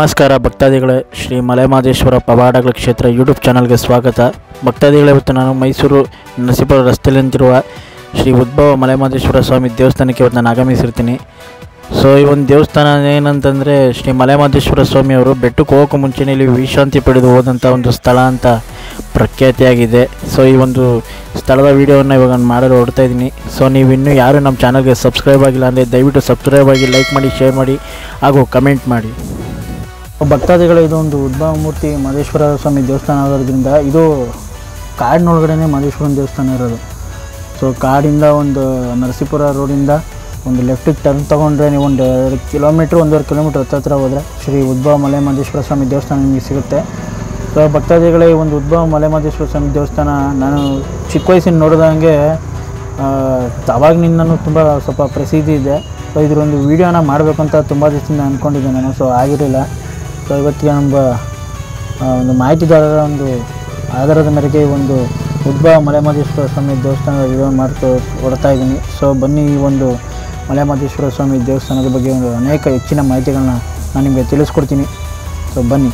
ನಮಸ್ಕಾರ ಭಕ್ತಾದಿಗಳೇ ಶ್ರೀ ಮಲೆಮಹದೇಶ್ವರ ಪವಾಡಗಳ ಕ್ಷೇತ್ರ ಯೂಟ್ಯೂಬ್ ಚಾನಲ್ಗೆ ಸ್ವಾಗತ ಭಕ್ತಾದಿಗಳೇ ಇವತ್ತು ನಾನು ಮೈಸೂರು ನರಸೀಪುರ ರಸ್ತೆಯಲ್ಲಿ ನಿಂತಿರುವ ಶ್ರೀ ಉದ್ಭವ ಮಲೆಮಹದೇಶ್ವರ ಸ್ವಾಮಿ ದೇವಸ್ಥಾನಕ್ಕೆ ಇವತ್ತು ನಾನು ಆಗಮಿಸಿರ್ತೀನಿ ಸೊ ಈ ಒಂದು ದೇವಸ್ಥಾನ ಏನಂತಂದರೆ ಶ್ರೀ ಮಲೆಮಹದೇಶ್ವರ ಸ್ವಾಮಿಯವರು ಬೆಟ್ಟಕ್ಕೆ ಹೋಗೋಕ್ಕೂ ಮುಂಚೆನೇ ಇಲ್ಲಿ ವಿಶ್ರಾಂತಿ ಪಡೆದು ಹೋದಂಥ ಒಂದು ಸ್ಥಳ ಅಂತ ಪ್ರಖ್ಯಾತಿಯಾಗಿದೆ ಸೊ ಈ ಒಂದು ಸ್ಥಳದ ವೀಡಿಯೋವನ್ನು ಇವಾಗ ನಾನು ಮಾಡಲು ಹೊರಡ್ತಾ ಇದ್ದೀನಿ ಸೊ ನೀವು ಇನ್ನೂ ಯಾರು ನಮ್ಮ ಚಾನಲ್ಗೆ ಸಬ್ಸ್ಕ್ರೈಬ್ ಆಗಿಲ್ಲ ಅಂದರೆ ದಯವಿಟ್ಟು ಸಬ್ಸ್ಕ್ರೈಬ್ ಆಗಿ ಲೈಕ್ ಮಾಡಿ ಶೇರ್ ಮಾಡಿ ಹಾಗೂ ಕಮೆಂಟ್ ಮಾಡಿ ಭಕ್ತಾದಿಗಳು ಇದು ಒಂದು ಉದ್ಭವ ಮೂರ್ತಿ ಮಹದೇಶ್ವರ ಸ್ವಾಮಿ ದೇವಸ್ಥಾನ ಆಗೋದ್ರಿಂದ ಇದು ಕಾಡಿನೊಳಗಡೆನೇ ಮಹದೇಶ್ವರನ ದೇವಸ್ಥಾನ ಇರೋದು ಸೊ ಕಾಡಿಂದ ಒಂದು ನರಸೀಪುರ ರೋಡಿಂದ ಒಂದು ಲೆಫ್ಟಿಗೆ ಟರ್ನ್ ತೊಗೊಂಡ್ರೆ ನೀವು ಒಂದು ಎರಡು ಕಿಲೋಮೀಟ್ರ್ ಒಂದೂವರೆ ಕಿಲೋಮೀಟ್ರ್ ಹತ್ತತ್ರ ಹೋದರೆ ಶ್ರೀ ಉದ್ಭವ ಮಲೆ ಮಹದೇಶ್ವರ ಸ್ವಾಮಿ ದೇವಸ್ಥಾನ ನಿಮಗೆ ಸಿಗುತ್ತೆ ಸೊ ಭಕ್ತಾದಿಗಳೇ ಈ ಒಂದು ಉದ್ಭವ ಮಲೆ ಮಹದೇಶ್ವರ ಸ್ವಾಮಿ ದೇವಸ್ಥಾನ ನಾನು ಚಿಕ್ಕ ವಯಸ್ಸಿನ ನೋಡಿದಂಗೆ ಅವಾಗಿನಿಂದನೂ ತುಂಬ ಸ್ವಲ್ಪ ಪ್ರಸಿದ್ಧಿ ಇದೆ ಸೊ ಇದ್ರ ಒಂದು ವೀಡಿಯೋನ ಮಾಡಬೇಕು ಅಂತ ತುಂಬ ದಿವಸದಿಂದ ಅಂದ್ಕೊಂಡಿದ್ದೆ ನಾನು ಸೊ ಆಗಿರಲಿಲ್ಲ ಸೊ ಇವತ್ತಿಗೆ ನಮ್ಮ ಆ, ಒಂದು ಮಾಹಿತಿದಾರರ ಒಂದು ಆಧಾರದ ಮೇರೆಗೆ ಈ ಒಂದು ಉದ್ಭವ ಮಲೆಮಹದೇಶ್ವರ ಸ್ವಾಮಿ ದೇವಸ್ಥಾನದ ವಿಡಿಯೋ ಮಾಡ್ತಾ ಕೊಡ್ತಾ ಇದ್ದೀನಿ ಸೊ ಬನ್ನಿ ಈ ಒಂದು ಮಲೆಮಹದೇಶ್ವರ ಸ್ವಾಮಿ ದೇವಸ್ಥಾನದ ಬಗ್ಗೆ ಒಂದು ಅನೇಕ ಹೆಚ್ಚಿನ ಮಾಹಿತಿಗಳನ್ನ ನಾನು ನಿಮಗೆ ತಿಳಿಸ್ಕೊಡ್ತೀನಿ ಸೊ ಬನ್ನಿ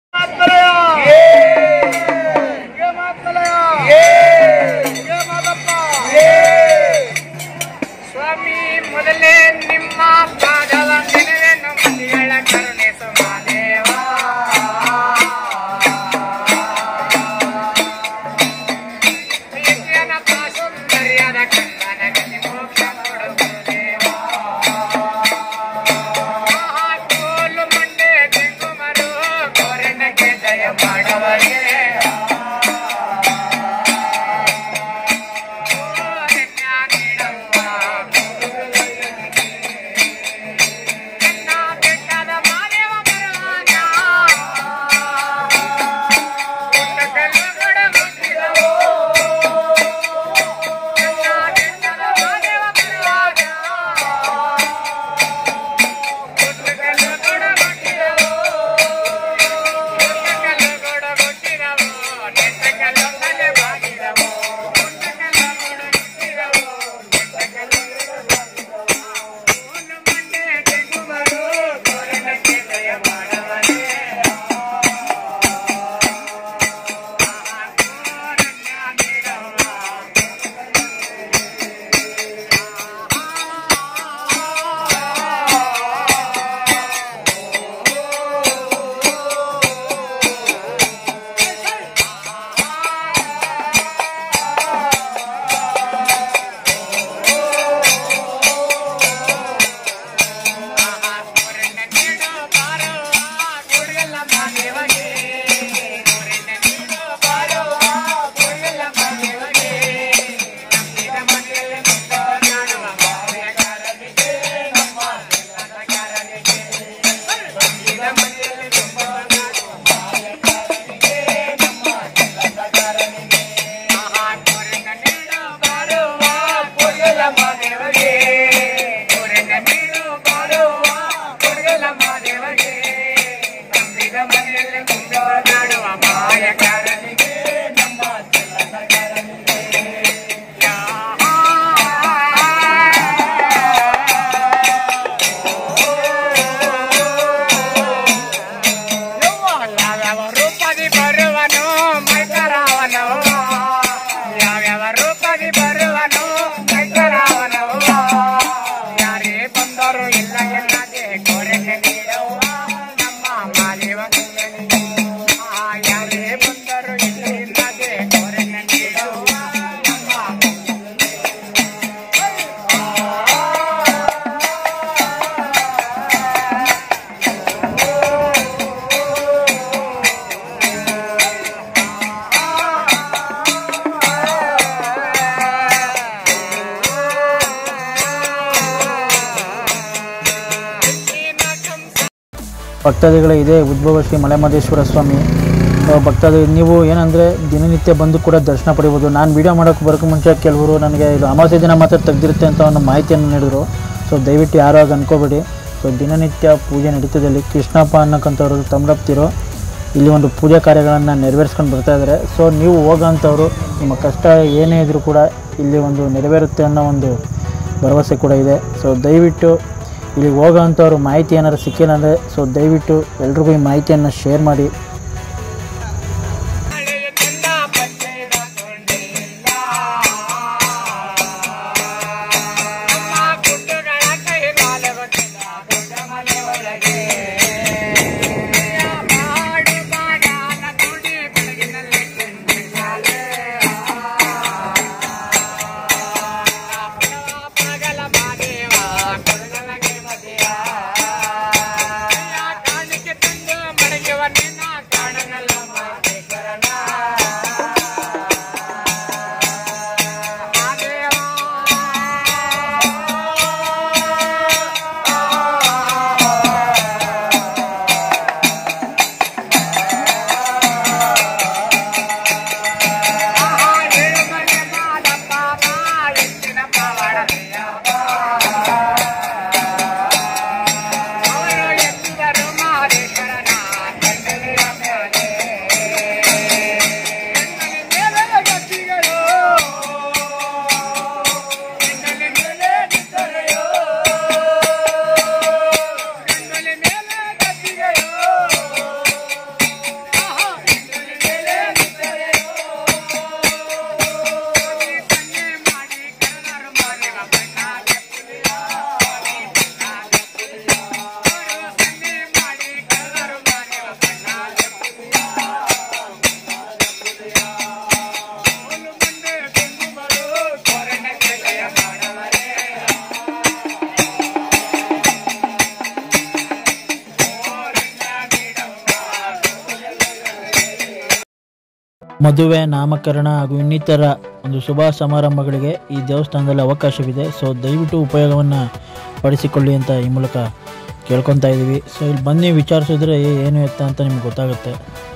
ಸ್ವಾಮಿ ಮೊದಲೇ ನಿಮ್ಮ ಪಾದವ ನೆನೆವೆನು ಮದಿಗಳ ಕರುಣೆ ಸುಮಾದೇವ ಯಜ್ಞನಪ್ಪ ಸುಂದರ್ಯದ ಕಂದನ ಗತಿ ಮೋಕ್ಷ ಕೊಡುವುದು ದೇವ ಕೋಲು ಮಂಡೆ ತೆಂಗುಮರು ಕೋರಣಕ್ಕೆ ಜಯ ಮಾಡವರೇ ಯಾವ್ಯಾವ ರೂಪದಿ ಬರುವನು ಮೈಕರಾವನು ಯಾವ್ಯಾವ ರೂಪದಿ ಬರುವನು ಮೈಕರಾವನು ಯಾರೇ ಬಂದರು ಇಲ್ಲ ಎಲ್ಲದೆ ಕೊರೆಗೆ ನೀಡುವ ನಮ್ಮ ಮಾದೇವ ಆ, ಯಾರೇ ಬಂದರು ಇಲ್ಲ ಇಲ್ಲದೆ ಕೊರೆಗೆ ನೀಡುವ ನಮ್ಮ ಭಕ್ತಾದಿಗಳೇ ಇದೆ ಉದ್ಭವ ಶ್ರೀ ಮಲೆಮಹದೇಶ್ವರ ಸ್ವಾಮಿ ಆ, ಭಕ್ತಾದಿ ನೀವು ಏನಂದರೆ ದಿನನಿತ್ಯ ಬಂದು ಕೂಡ ದರ್ಶನ ಪಡಿಬೋದು ನಾನು ವೀಡಿಯೋ ಮಾಡೋಕ್ಕೆ ಬರೋಕ್ಕೆ ಮುಂಚೆ ಕೆಲವರು ನನಗೆ ಇದು ಅಮಾವಾಸ್ಯೆ ದಿನ ಮಾತ್ರ ತೆಗೆದಿರುತ್ತೆ ಅಂತ ಒಂದು ಮಾಹಿತಿಯನ್ನು ನೀಡಿದರು ಸೊ ದಯವಿಟ್ಟು ಯಾರು ಆಗ ಅನ್ಕೋಬೇಡಿ ಸೊ ದಿನನಿತ್ಯ ಪೂಜೆ ನಡೀತದೆ ಇಲ್ಲಿ ಕೃಷ್ಣಪ್ಪ ಅನ್ನಕ್ಕಂಥವ್ರು ತಮ್ಮಡಪ್ತಿರೋ ಇಲ್ಲಿ ಒಂದು ಪೂಜಾ ಕಾರ್ಯಗಳನ್ನು ನೆರವೇರಿಸ್ಕೊಂಡು ಬರ್ತಾ ಇದ್ದಾರೆ ಸೊ ನೀವು ಹೋಗೋಂಥವ್ರು ನಿಮ್ಮ ಕಷ್ಟ ಏನೇ ಇದ್ರೂ ಕೂಡ ಇಲ್ಲಿ ಒಂದು ನೆರವೇರುತ್ತೆ ಅನ್ನೋ ಒಂದು ಭರವಸೆ ಕೂಡ ಇದೆ ಸೊ ದಯವಿಟ್ಟು ಇಲ್ಲಿಗೆ ಹೋಗೋವಂಥವ್ರು ಮಾಹಿತಿ ಏನಾದ್ರು ಸಿಕ್ಕಿಲ್ಲ ಅಂದರೆ ಸೊ ದಯವಿಟ್ಟು ಎಲ್ರಿಗೂ ಈ ಮಾಹಿತಿಯನ್ನು ಶೇರ್ ಮಾಡಿ ಹಳೆಯ ಚಂದ ಪಚ್ಚೆಯ ಕೊಂಡಿಲ್ಲ ನಮ್ಮ ಗುಡ್ಡಗಳ ಕೈಗಾಲಗೊತ್ತಿಲ್ಲ ಗುಡ್ಡ ಮನೆ ಒಳಗೆ ಮಾಡು ಬಾಡಾನ ನುಡಿ ಬೆಳಗಿನಲ್ಲಿ ತುಂಬಿಸಾಲೆ. ಪಗಲ ಮಾದೇವ ಕೊಡಗಲಗೆ ಮದಿಯ ಕಾಣಿಕೆ ತಂದು ಮಡಗಿವ ನಿನ್ನ ಕಾಣನಲ್ಲ ಮಾದೇಕರಣ ಮದುವೆ ನಾಮಕರಣ ಹಾಗೂ ಇನ್ನಿತರ ಒಂದು ಶುಭ ಸಮಾರಂಭಗಳಿಗೆ ಈ ದೇವಸ್ಥಾನದಲ್ಲಿ ಅವಕಾಶವಿದೆ ಸೊ ದಯವಿಟ್ಟು ಉಪಯೋಗವನ್ನು ಪಡಿಸಿಕೊಳ್ಳಿ ಅಂತ ಈ ಮೂಲಕ ಕೇಳ್ಕೊತಾ ಇದ್ದೀವಿ ಸೊ ಇಲ್ಲಿ ಬನ್ನಿ ವಿಚಾರಿಸಿದ್ರೆ ಏನು ಎತ್ತ ಅಂತ ನಿಮ್ಗೆ ಗೊತ್ತಾಗುತ್ತೆ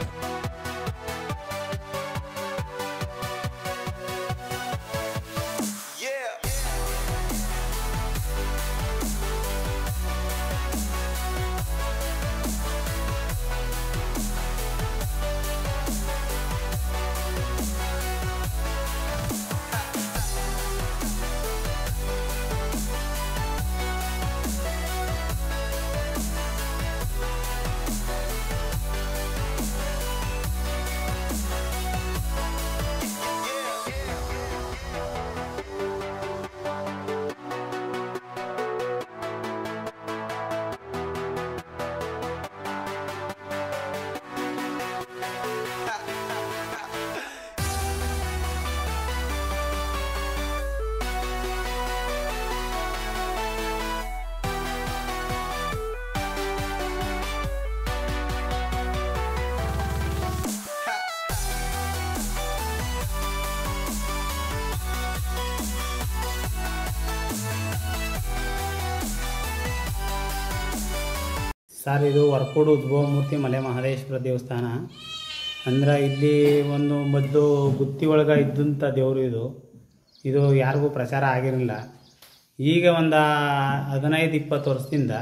ಸರ್ ಇದು ವರ್ಕೋಡು ಉದ್ಭವಮೂರ್ತಿ ಮಲೆ ಮಹದೇಶ್ವರ ದೇವಸ್ಥಾನ ಅಂದ್ರೆ ಇಲ್ಲಿ ಒಂದು ಮೊದಲು ಗುತ್ತಿ ಒಳಗೆ ಇದ್ದಂಥ ದೇವರು ಇದು ಇದು ಯಾರಿಗೂ ಪ್ರಚಾರ ಆಗಿರಲಿಲ್ಲ ಈಗ ಒಂದು ಹದಿನೈದು ಇಪ್ಪತ್ತು ವರ್ಷದಿಂದ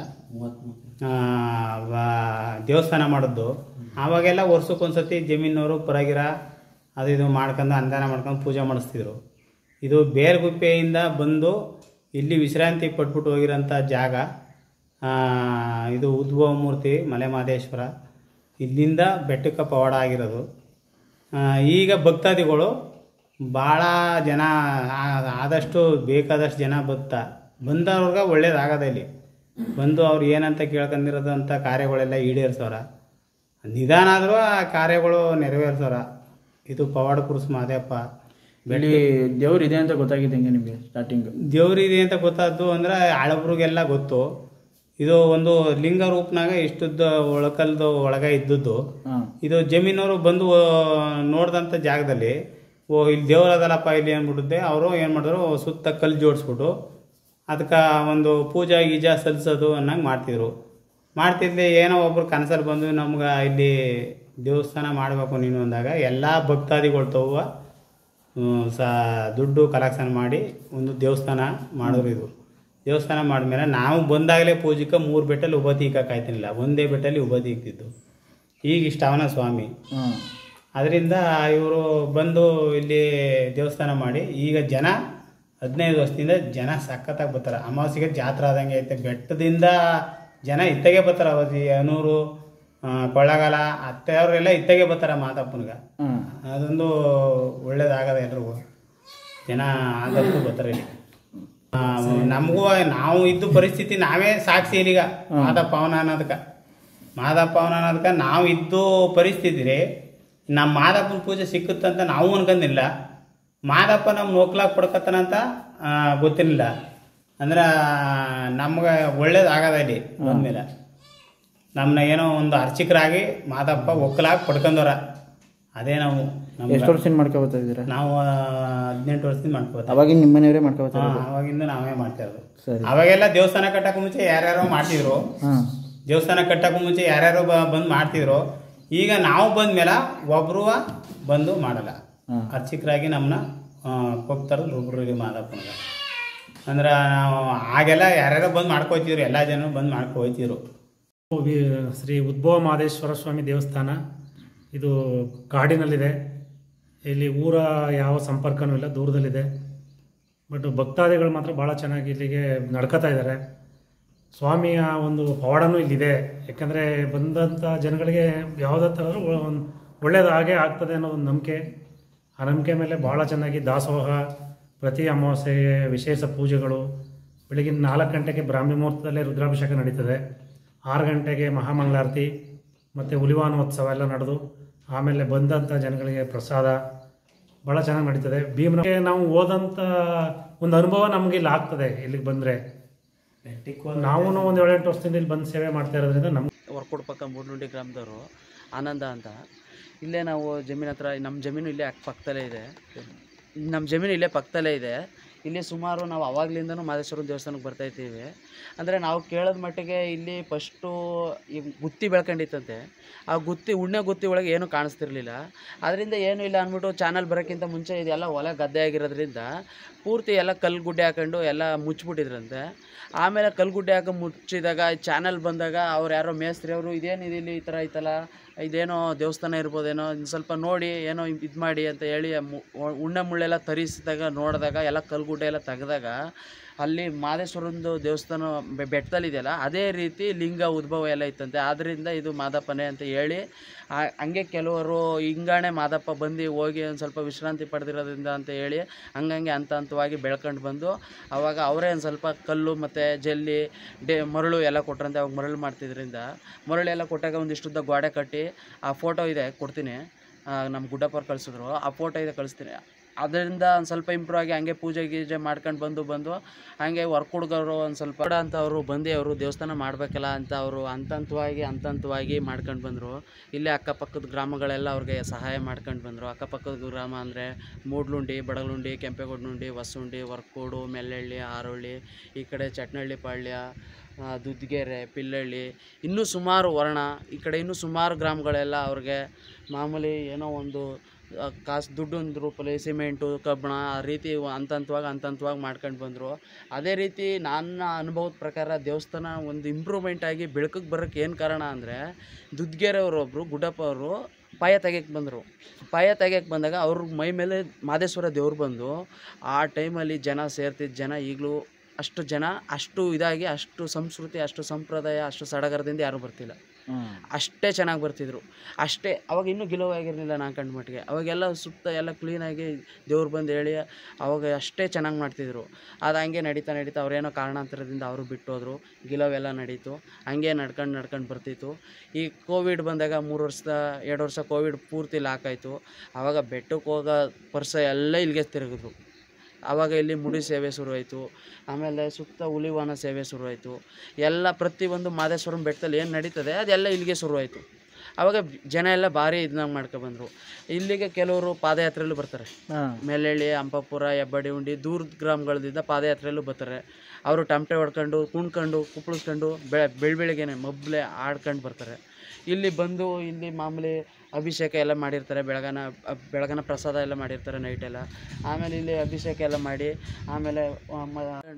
ಆ, ವ- ದೇವಸ್ಥಾನ ಮಾಡಿದ್ದು ಆವಾಗೆಲ್ಲ ವರ್ಷಕ್ಕೊಂದ್ಸತಿ ಜಮೀನವರು ಪರಗಿರ ಅದು ಇದು ಮಾಡ್ಕೊಂಡು ಅನುದಾನ ಮಾಡ್ಕೊಂಡು ಪೂಜೆ ಮಾಡಿಸ್ತಿದ್ರು ಇದು ಬೇರ್ಗುಪ್ಪೆಯಿಂದ ಬಂದು ಇಲ್ಲಿ ವಿಶ್ರಾಂತಿ ಪಟ್ಬಿಟ್ಟು ಹೋಗಿರೋಂಥ ಜಾಗ ಆ, ಇದು ಉದ್ಭವ ಮೂರ್ತಿ ಮಲೆ ಮಹದೇಶ್ವರ ಇಲ್ಲಿಂದ ಬೆಟ್ಟಕ್ಕೆ ಪವಾಡ ಆಗಿರೋದು ಆ, ಈಗ ಭಕ್ತಾದಿಗಳು ಭಾಳ ಜನ ಆ- ಆದಷ್ಟು ಬೇಕಾದಷ್ಟು ಜನ ಬರ್ತಾ ಬಂದವ್ರಿಗೆ ಒಳ್ಳೇದಾಗದ ಇಲ್ಲಿ ಬಂದು ಅವ್ರು ಏನಂತ ಕೇಳ್ಕೊಂಡಿರೋದಂಥ ಕಾರ್ಯಗಳೆಲ್ಲ ಈಡೇರಿಸೋರ ನಿಧಾನ ಆದರೂ ಆ ಕಾರ್ಯಗಳು ನೆರವೇರಿಸೋರ ಇದು ಪವಾಡ ಕುರುಸ್ ಮಾದೇಪ್ಪ ಇಲ್ಲಿ ದೇವ್ರು ಇದೆ ಅಂತ ಗೊತ್ತಾಗಿದೆ ಹೆಂಗೆ ನಿಮಗೆ ಸ್ಟಾರ್ಟಿಂಗ್ ದೇವ್ರಿದೆ ಅಂತ ಗೊತ್ತಾದ್ದು ಅಂದ್ರೆ ಹಳಬ್ರಿಗೆಲ್ಲ ಗೊತ್ತು ಇದು ಒಂದು ಲಿಂಗ ರೂಪನಾಗ ಇಷ್ಟುದ್ದ ಒಳಕಲ್ದು ಒಳಗ ಇದ್ದದ್ದು ಹಾಂ ಇದು ಜಮೀನವರು ಬಂದು ಆ, ನೋಡ್ದಂಥ ಜಾಗದಲ್ಲಿ ಓ ಇಲ್ಲಿ ದೇವರದಲ್ಲಪ್ಪ ಇಲ್ಲಿ ಅಂದ್ಬಿಟ್ಟಿದ್ದೆ ಅವರು ಏನು ಮಾಡಿದ್ರು ಸುತ್ತ ಕಲ್ಲು ಜೋಡಿಸ್ಬಿಟ್ಟು ಅದಕ್ಕೆ ಒಂದು ಪೂಜಾ ಗೀಜಾ ಸಲ್ಲಿಸೋದು ಅನ್ನಂಗೆ ಮಾಡ್ತಿದ್ರು ಮಾಡ್ತಿದ್ದೆ ಏನೋ ಒಬ್ರು ಕನಸಲ್ಲಿ ಬಂದು ನಮ್ಗೆ ಇಲ್ಲಿ ದೇವಸ್ಥಾನ ಮಾಡಬೇಕು ನೀನು ಅಂದಾಗ ಎಲ್ಲ ಭಕ್ತಾದಿಗಳು ತವ್ವ ಹ್ಮ್, ಸ ದುಡ್ಡು ಕಲೆಕ್ಷನ್ ಮಾಡಿ ಒಂದು ದೇವಸ್ಥಾನ ಮಾಡಿದ್ರು ಇದು ದೇವಸ್ಥಾನ ಮಾಡಿದ್ಮೇಲೆ ನಾವು ಬಂದಾಗಲೇ ಪೂಜೆಗೆ ಮೂರು ಬೆಟ್ಟಲ್ಲಿ ಉಬತಿ ಇಕ್ಕಾಯ್ತಿನಿಲ್ಲ ಒಂದೇ ಬೆಟ್ಟಲ್ಲಿ ಉಬತಿ ಇಕ್ತಿದ್ದು ಈಗ ಇಷ್ಟವನ ಸ್ವಾಮಿ ಹಾಂ ಅದರಿಂದ ಇವರು ಬಂದು ಇಲ್ಲಿ ದೇವಸ್ಥಾನ ಮಾಡಿ ಈಗ ಜನ ಹದಿನೈದು ವರ್ಷದಿಂದ ಜನ ಸಖತ್ತಾಗಿ ಬರ್ತಾರೆ ಅಮಾವಾಸ್ಯೆಗೆ ಜಾತ್ರೆ ಆದಂಗೆ ಐತೆ ಬೆಟ್ಟದಿಂದ ಜನ ಇತ್ತಗೆ ಬರ್ತಾರೆ ಅವಧಿ ಅನೂರು ಆ, ಕೊಳ್ಳಗಾಲ ಅತ್ತೆಯವರೆಲ್ಲ ಇತ್ತಗೆ ಬರ್ತಾರೆ ಮಾದಪ್ಪನಿಗೆ ಹ್ಮ್ ಅದೊಂದು ಒಳ್ಳೇದಾಗದ ಎಲ್ರಿಗೂ ಜನ ಆದಷ್ಟು ಬರ್ತಾರೆ ಇಲ್ಲಿ ಆ, ನಮಗೂ ನಾವು ಇದ್ದು ಪರಿಸ್ಥಿತಿ ನಾವೇ ಸಾಕ್ಷಿ ಇಲ್ಲಿಗ ಮಾದಪ್ಪ ಅವನ ಅನ್ನೋದಕ್ಕೆ ಮಾದಪ್ಪ ಅವನ ಅನ್ನೋದಕ್ಕೆ ನಾವು ಇದ್ದು ಪರಿಸ್ಥಿತಿ ರೀ ನಮ್ಮ ಮಾದಪ್ಪನ ಪೂಜೆ ಸಿಕ್ಕುತ್ತಂತ ನಾವು ಅನ್ಕೊಂಡಿಲ್ಲ ಮಾದಪ್ಪ ನಮ್ಮ ನೋಕ್ಲಾಕ್ ಪಡ್ಕತ್ತಾನಂತ ಆ, ಗೊತ್ತಿರಲಿಲ್ಲ ಅಂದ್ರೆ ನಮ್ಗೆ ಒಳ್ಳೇದಾಗದ ಇಲ್ಲಿ ಬಂದ್ಮೇಲೆ ನಮ್ಮನ್ನ ಏನೋ ಒಂದು ಅರ್ಚಕರಾಗಿ ಮಾದಪ್ಪ ಒಕ್ಕಲಾಗಿ ಪಡ್ಕೊಂಡವ್ರ ಅದೇ ನಾವು ನಮ್ಗೆ ಎಷ್ಟು ವರ್ಷದಿಂದ ಮಾಡ್ಕೊಬತ್ತಾ ಇದ್ದೀರಾ ನಾವು ಹದಿನೆಂಟು ವರ್ಷದಿಂದ ಮಾಡ್ಕೋತ ಅವಾಗಿನ ನಿಮ್ಮ ಮನೆಯವರೇ ಮಾಡ್ಕೊಬತ್ತಾ ಅವಾಗಿಂದ ನಾವೇ ಮಾಡ್ತಾ ಇರೋದು ಸರಿ ಅವಾಗೆಲ್ಲ ದೇವಸ್ಥಾನ ಕಟ್ಟಕ್ಕೂ ಮುಂಚೆ ಯಾರ್ಯಾರೋ ಮಾಡ್ತಿದ್ರು ಹಾಂ ದೇವಸ್ಥಾನ ಕಟ್ಟಕ್ಕೂ ಮುಂಚೆ ಯಾರ್ಯಾರೋ ಬ ಬಂದು ಮಾಡ್ತಿದ್ರು ಈಗ ನಾವು ಬಂದ್ಮೇಲೆ ಒಬ್ರು ಬಂದು ಮಾಡಲ್ಲ ಹಾಂ ಅರ್ಚಕರಾಗಿ ನಮ್ಮನ್ನ ಹೋಗ್ತಾರಲ್ಲ ಒಬ್ರು ಮಾದಪ್ಪನಿಗೆ ಅಂದ್ರೆ ನಾವು ಆಗೆಲ್ಲ ಯಾರ್ಯಾರೋ ಬಂದು ಮಾಡ್ಕೋತಿದ್ರು ಎಲ್ಲ ಜನ ಬಂದು ಮಾಡ್ಕೊ ಹೋಯ್ತಿದ್ರು ವಿ- ಶ್ರೀ ಉದ್ಭವ ಮಹದೇಶ್ವರ ಸ್ವಾಮಿ ದೇವಸ್ಥಾನ ಇದು ಕಾಡಿನಲ್ಲಿದೆ ಇಲ್ಲಿ ಊರ ಯಾವ ಸಂಪರ್ಕನೂ ಇಲ್ಲ ದೂರದಲ್ಲಿದೆ ಬಟ್ ಭಕ್ತಾದಿಗಳು ಮಾತ್ರ ಭಾಳ ಚೆನ್ನಾಗಿ ಇಲ್ಲಿಗೆ ನಡ್ಕೋತಾ ಇದ್ದಾರೆ ಸ್ವಾಮಿಯ ಒಂದು ಪವಾಡನೂ ಇಲ್ಲಿದೆ ಯಾಕಂದರೆ ಬಂದಂಥ ಜನಗಳಿಗೆ ಯಾವುದೇ ಥರ ಒಂದು ಒಳ್ಳೇದು ಹಾಗೆ ಆಗ್ತದೆ ಅನ್ನೋ ಒಂದು ನಂಬಿಕೆ ಆ ನಂಬಿಕೆ ಮೇಲೆ ಭಾಳ ಚೆನ್ನಾಗಿ ದಾಸೋಹ ಪ್ರತಿ ಅಮಾವಾಸ್ಯೆಗೆ ವಿಶೇಷ ಪೂಜೆಗಳು ಬೆಳಗಿನ ನಾಲ್ಕು ಗಂಟೆಗೆ ಬ್ರಾಹ್ಮಿ ಮುಹೂರ್ತದಲ್ಲೇ ರುದ್ರಾಭಿಷೇಕ ನಡೀತದೆ ಆರು ಗಂಟೆಗೆ ಮಹಾಮಂಗಳಾರತಿ ಮತ್ತು ಉಲಿವಾನೋತ್ಸವ ಎಲ್ಲ ನಡೆದು ಆಮೇಲೆ ಬಂದಂಥ ಜನಗಳಿಗೆ ಪ್ರಸಾದ ಭಾಳ ಚೆನ್ನಾಗಿ ನಡೀತದೆ ಭೀಮನಿಗೆ ನಾವು ಓದಂಥ ಒಂದು ಅನುಭವ ನಮಗೆ ಇಲ್ಲಿ ಆಗ್ತದೆ ಇಲ್ಲಿಗೆ ಬಂದರೆ ನಾವು ಒಂದು ಏಳೆಂಟು ವರ್ಷದಿಂದ ಇಲ್ಲಿ ಬಂದು ಸೇವೆ ಮಾಡ್ತಾ ಇರೋದ್ರಿಂದ ನಮ್ಗೆ ವರ್ಕೋಡ್ ಪಕ್ಕ ಮೂಡ್ಲುಂಡಿ ಗ್ರಾಮದವರು ಆನಂದ ಅಂತ ಇಲ್ಲೇ ನಾವು ಜಮೀನ್ ಹತ್ರ ನಮ್ಮ ಜಮೀನು ಇಲ್ಲೇ ಅಕ್ಕ ಪಕ್ಕದಲ್ಲೇ ಇದೆ ನಮ್ಮ ಜಮೀನು ಇಲ್ಲೇ ಪಕ್ಕದಲ್ಲೇ ಇದೆ ಇಲ್ಲಿ ಸುಮಾರು ನಾವು ಅವಾಗ್ಲಿಂದನೂ ಮಾದೇಶ್ವರನ ದೇವಸ್ಥಾನಕ್ಕೆ ಬರ್ತಾ ಇದ್ದೀವಿ ಅಂದರೆ ನಾವು ಕೇಳೋದ ಮಟ್ಟಿಗೆ ಇಲ್ಲಿ ಫಸ್ಟು ಈ ಗುತ್ತಿ ಬೆಳ್ಕೊಂಡಿತ್ತಂತೆ ಆ ಗುತ್ತಿ ಉಣ್ಣೆ ಗುತ್ತಿ ಒಳಗೆ ಏನೂ ಕಾಣಿಸ್ತಿರ್ಲಿಲ್ಲ ಅದರಿಂದ ಏನೂ ಇಲ್ಲ ಅಂದ್ಬಿಟ್ಟು ಚಾನಲ್ ಬರೋಕ್ಕಿಂತ ಮುಂಚೆ ಇದೆಲ್ಲ ಹೊಲ ಗದ್ದೆ ಆಗಿರೋದ್ರಿಂದ ಪೂರ್ತಿ ಎಲ್ಲ ಕಲ್ಲು ಗುಡ್ಡೆ ಹಾಕೊಂಡು ಎಲ್ಲ ಮುಚ್ಚಿಬಿಟ್ಟಿದ್ರಂತೆ ಆಮೇಲೆ ಕಲ್ಗುಡ್ಡೆ ಹಾಕಿ ಮುಚ್ಚಿದಾಗ ಚಾನಲ್ ಬಂದಾಗ ಅವ್ರು ಯಾರೋ ಮೇಸ್ತ್ರಿ ಅವರು ಇದೇನಿದೆ ಇಲ್ಲಿ ಈ ಥರ ಐತಲ್ಲ ಇದೇನೋ ದೇವಸ್ಥಾನ ಇರ್ಬೋದೇನೋ ಇನ್ನು ಸ್ವಲ್ಪ ನೋಡಿ ಏನೋ ಇದು ಮಾಡಿ ಅಂತ ಹೇಳಿ ಆ ಮು- ಉಣ್ಣೆ ಮುಳ್ಳೆಲ್ಲ ತರಿಸಿದಾಗ ನೋಡಿದಾಗ ಎಲ್ಲ ಕಲ್ಗುಡ್ಡೆ ಎಲ್ಲ ತೆಗೆದಾಗ ಅಲ್ಲಿ ಮಾದೇಶ್ವರಂದು ದೇವಸ್ಥಾನ ಬೆ- ಬೆಟ್ಟದಲ್ಲಿದೆಯಲ್ಲ ಅದೇ ರೀತಿ ಲಿಂಗ ಉದ್ಭವ ಎಲ್ಲ ಇತ್ತಂತೆ ಆದ್ದರಿಂದ ಇದು ಮಾದಪ್ಪನೇ ಅಂತ ಹೇಳಿ ಆ- ಹಂಗೆ ಕೆಲವರು ಹಿಂಗಾಣೆ ಮಾದಪ್ಪ ಬಂದು ಹೋಗಿ ಒಂದು ಸ್ವಲ್ಪ ವಿಶ್ರಾಂತಿ ಪಡೆದಿರೋದ್ರಿಂದ ಅಂತ ಹೇಳಿ ಹಂಗಂಗೆ ಹಂತ ಹಂತವಾಗಿ ಬೆಳ್ಕೊಂಡು ಬಂದು ಅವಾಗ ಅವರೇ ಒಂದು ಸ್ವಲ್ಪ ಕಲ್ಲು ಮತ್ತು ಜಲ್ಲಿ ಡೇ ಮರಳು ಎಲ್ಲ ಕೊಟ್ರಂತೆ ಅವಾಗ ಮರಳು ಮಾಡ್ತಿದ್ರಿಂದ ಮರಳು ಎಲ್ಲ ಕೊಟ್ಟಾಗ ಒಂದಿಷ್ಟುದ್ದ ಗೋಡೆ ಕಟ್ಟಿ ಆ ಫೋಟೋ ಇದೆ ಕೊಡ್ತೀನಿ ನಮ್ಮ ಗುಡ್ಡಪ್ಪವ್ರು ಕಳಿಸಿದ್ರು ಆ ಫೋಟೋ ಇದೆ ಕಳಿಸ್ತೀನಿ ಅದರಿಂದ ಒಂದು ಸ್ವಲ್ಪ ಇಂಪ್ರೂವ್ ಆಗಿ ಹಂಗೆ ಪೂಜೆ ಗೀಜೆ ಮಾಡ್ಕೊಂಡು ಬಂದು ಬಂದು ಹಾಗೆ ವರ್ಕ್ ಹುಡುಗರು ಒಂದು ಸ್ವಲ್ಪ ಅಂತ ಅವರು ಬಂದು ಅವರು ದೇವಸ್ಥಾನ ಮಾಡಬೇಕಲ್ಲ ಅಂತ ಅವರು ಹಂತ ಹಂತವಾಗಿ ಹಂತ ಹಂತವಾಗಿ ಮಾಡ್ಕೊಂಡು ಬಂದರು ಇಲ್ಲೇ ಅಕ್ಕಪಕ್ಕದ ಗ್ರಾಮಗಳೆಲ್ಲ ಅವ್ರಿಗೆ ಸಹಾಯ ಮಾಡ್ಕೊಂಡು ಬಂದರು ಅಕ್ಕಪಕ್ಕದ ಗ್ರಾಮ ಅಂದರೆ ಮೂಡ್ಲುಂಡಿ ಬಡಗಲುಂಡಿ ಕೆಂಪೇಗೌಡನುಂಡಿ ಹೊಸುಂಡಿ ವರ್ಕೋಡು ಮೆಲ್ಲಹಳ್ಳಿ ಆರೋಳ್ಳಿ ಈ ಕಡೆ ಚಟ್ನಳ್ಳಿ ಪಾಳ್ಯ ಆ, ದುದ್ಗೆರೆ ಪಿಲ್ಲಳ್ಳಿ ಇನ್ನೂ ಸುಮಾರು ವರ್ಣ ಈ ಕಡೆ ಇನ್ನೂ ಸುಮಾರು ಗ್ರಾಮಗಳೆಲ್ಲ ಅವ್ರಿಗೆ ಮಾಮೂಲಿ ಏನೋ ಒಂದು ಆ, ಕಾಸು ದುಡ್ಡೊಂದು ರೂಪಲ್ಲಿ ಸಿಮೆಂಟು ಕಬ್ಬಣ ಆ ರೀತಿ ಹಂತ ಹಂತವಾಗಿ ಹಂತ ಹಂತವಾಗಿ ಮಾಡ್ಕೊಂಡು ಬಂದರು ಅದೇ ರೀತಿ ನನ್ನ ಅನುಭವದ ಪ್ರಕಾರ ದೇವಸ್ಥಾನ ಒಂದು ಇಂಪ್ರೂವ್ಮೆಂಟ್ ಆಗಿ ಬೆಳಕಿಗೆ ಬರೋಕ್ಕೆ ಏನು ಕಾರಣ ಅಂದರೆ ದುದ್ಗೆರೆಯವರು ಗುಡ್ಡಪ್ಪ ಅವರು ಪಾಯ ತೆಗಿಯಕ್ಕೆ ಬಂದರು ಪಾಯ ತೆಗಿಯಕ್ಕೆ ಬಂದಾಗ ಅವ್ರ ಮೈ ಮೇಲೆ ಮಾದೇಶ್ವರ ದೇವ್ರು ಬಂದು ಆ ಟೈಮಲ್ಲಿ ಜನ ಸೇರ್ತಿದ್ದ ಜನ ಈಗಲೂ ಅಷ್ಟು ಜನ ಅಷ್ಟು ಇದಾಗಿ ಅಷ್ಟು ಸಂಸ್ಕೃತಿ ಅಷ್ಟು ಸಂಪ್ರದಾಯ ಅಷ್ಟು ಸಡಗರದಿಂದ ಯಾರೂ ಬರ್ತಿಲ್ಲ ಅಷ್ಟೇ ಚೆನ್ನಾಗಿ ಬರ್ತಿದ್ರು ಅಷ್ಟೇ ಅವಾಗ ಇನ್ನೂ ಗಿಲೋವಾಗಿರಲಿಲ್ಲ ನಾನು ಕಂಡ ಮಟ್ಟಿಗೆ ಅವಾಗೆಲ್ಲ ಸುತ್ತ ಎಲ್ಲ ಕ್ಲೀನಾಗಿ ದೇವ್ರು ಬಂದು ಹೇಳಿ ಅವಾಗ ಅಷ್ಟೇ ಚೆನ್ನಾಗಿ ಮಾಡ್ತಿದ್ರು ಅದು ಹಂಗೆ ನಡೀತಾ ನಡೀತಾ ಅವ್ರೇನೋ ಕಾರಣಾಂತರದಿಂದ ಅವರು ಬಿಟ್ಟೋದ್ರು ಗಿಲೋವೆಲ್ಲ ನಡೀತು ಹಂಗೆ ನಡ್ಕೊಂಡು ನಡ್ಕೊಂಡು ಬರ್ತಿತ್ತು ಈ ಕೋವಿಡ್ ಬಂದಾಗ ಮೂರು ವರ್ಷದ ಎರಡು ವರ್ಷ ಕೋವಿಡ್ ಪೂರ್ತಿ ಲಾಕ್ ಆಯಿತು ಆವಾಗ ಬೆಟ್ಟಕ್ಕೆ ಹೋಗೋ ಪರ್ಸ ಎಲ್ಲ ಇಲ್ಲಿಗೆ ತಿರುಗಿದ್ರು ಆವಾಗ ಇಲ್ಲಿ ಮುಡಿ ಸೇವೆ ಶುರುವಾಯಿತು ಆಮೇಲೆ ಸುತ್ತ ಹುಲಿವಾನ ಸೇವೆ ಶುರುವಾಯಿತು ಎಲ್ಲ ಪ್ರತಿಯೊಂದು ಮಾದೇಶ್ವರನ ಬೆಟ್ಟದಲ್ಲಿ ಏನು ನಡೀತದೆ ಅದೆಲ್ಲ ಇಲ್ಲಿಗೆ ಶುರುವಾಯಿತು ಆವಾಗ ಜನ ಎಲ್ಲ ಭಾರಿ ಇದನ್ನ ಮಾಡ್ಕೊಬಂದರು ಇಲ್ಲಿಗೆ ಕೆಲವರು ಪಾದಯಾತ್ರೆಯಲ್ಲೂ ಬರ್ತಾರೆ ಹಾಂ ಮೇಲಹಳ್ಳಿ ಅಂಪಾಪುರ ಹೆಬ್ಬಡಿ ಉಂಡಿ ದೂರದ ಗ್ರಾಮಗಳದಿಂದ ಪಾದಯಾತ್ರೆಯಲ್ಲೂ ಬರ್ತಾರೆ ಅವರು ಟಮಟೆ ಹೊಡ್ಕೊಂಡು ಕುಣ್ಕೊಂಡು ಕುಪ್ಪಳಿಸ್ಕೊಂಡು ಬೆಳೆ ಬೆಳ್ ಬೆಳಿಗ್ಗೆನೆ ಮಬ್ಬಲೆ ಆಡ್ಕೊಂಡು ಬರ್ತಾರೆ ಇಲ್ಲಿ ಬಂದು ಇಲ್ಲಿ ಮಾಮೂಲಿ ಅಭಿಷೇಕ ಎಲ್ಲ ಮಾಡಿರ್ತಾರೆ ಬೆಳಗನ ಅ- ಬೆಳಗನ ಪ್ರಸಾದ ಎಲ್ಲ ಮಾಡಿರ್ತಾರೆ ನೈಟೆಲ್ಲ ಆಮೇಲೆ ಇಲ್ಲಿ ಅಭಿಷೇಕ ಎಲ್ಲ ಮಾಡಿ ಆಮೇಲೆ ಆ, ಮ-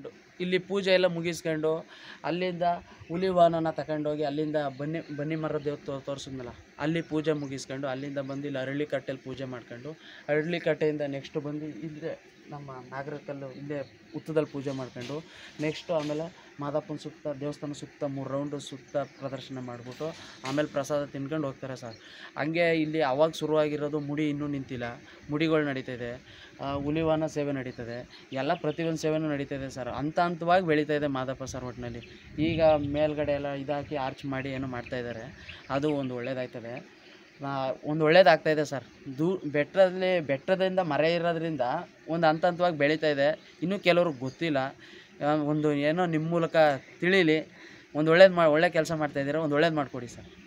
ಮುಗಿಸ್ಕೊಂಡು ಇಲ್ಲಿ ಪೂಜೆ ಎಲ್ಲ ಮುಗಿಸ್ಕೊಂಡು ಅಲ್ಲಿಂದ ಹುಲಿ ವಾಹನನ ತಗೊಂಡೋಗಿ ಅಲ್ಲಿಂದ ಬನ್ನಿ ಬನ್ನಿ ಮರ ದೇವ್ ತೋ ತೋರಿಸಿದ್ನಲ್ಲ ಅಲ್ಲಿ ಪೂಜೆ ಮುಗಿಸ್ಕೊಂಡು ಅಲ್ಲಿಂದ ಬಂದು ಇಲ್ಲಿ ಅರಳಿ ಕಟ್ಟೆಯಲ್ಲಿ ಪೂಜೆ ಮಾಡ್ಕೊಂಡು ಅರಳಿ ಕಟ್ಟೆಯಿಂದ ನೆಕ್ಸ್ಟ್ ಬಂದು ಇಲ್ಲೇ ನಮ್ಮ ನಾಗರಕಲ್ಲು ಇಲ್ಲೇ ಉತ್ತದಲ್ಲಿ ಪೂಜೆ ಮಾಡ್ಕೊಂಡು ನೆಕ್ಸ್ಟು ಆಮೇಲೆ ಮಾದಪ್ಪನ ಸುತ್ತ ದೇವಸ್ಥಾನ ಸುತ್ತ ಮೂರು ರೌಂಡು ಸುತ್ತ ಪ್ರದರ್ಶನ ಮಾಡಿಬಿಟ್ಟು ಆಮೇಲೆ ಪ್ರಸಾದ ತಿನ್ಕೊಂಡು ಹೋಗ್ತಾರೆ ಸರ್ ಹಂಗೆ ಇಲ್ಲಿ ಅವಾಗ ಶುರುವಾಗಿರೋದು ಮುಡಿ ಇನ್ನೂ ನಿಂತಿಲ್ಲ ಮುಡಿಗಳು ನಡೀತಿದೆ ಆ, ಹುಲಿವಾನ ಸೇವೆ ನಡೀತದೆ ಎಲ್ಲ ಪ್ರತಿಯೊಂದು ಸೇವೆನೂ ನಡೀತಿದೆ ಸರ್ ಹಂತ ಹಂತವಾಗಿ ಬೆಳೀತಾ ಇದೆ ಮಾದಪ್ಪ ಸರ್ ಒಟ್ಟಿನಲ್ಲಿ ಈಗ ಮೇಲ್ಗಡೆ ಎಲ್ಲ ಇದಾಕಿ ಆರ್ಚ್ ಮಾಡಿ ಏನೋ ಮಾಡ್ತಾ ಇದ್ದಾರೆ ಅದು ಒಂದು ಒಳ್ಳೇದಾಯ್ತದೆ ಒಂದು ಒಳ್ಳೇದಾಗ್ತಾ ಇದೆ ಸರ್ ದೂ ಬೆಟ್ಟದಲ್ಲಿ ಬೆಟ್ಟದಿಂದ ಮರ ಇರೋದ್ರಿಂದ ಒಂದು ಹಂತ ಹಂತವಾಗಿ ಬೆಳೀತಾ ಇದೆ ಇನ್ನೂ ಕೆಲವ್ರಿಗೆ ಗೊತ್ತಿಲ್ಲ ಆ, ಒಂದು ಏನೋ ನಿಮ್ಮ ಮೂಲಕ ತಿಳಿಲಿ ಒಂದು ಒಳ್ಳೇದು ಮಾ ಒಳ್ಳೆ ಕೆಲಸ ಮಾಡ್ತಾಯಿದ್ದೀರಾ ಒಂದು ಒಳ್ಳೇದು ಮಾಡಿಕೊಡಿ ಸರ್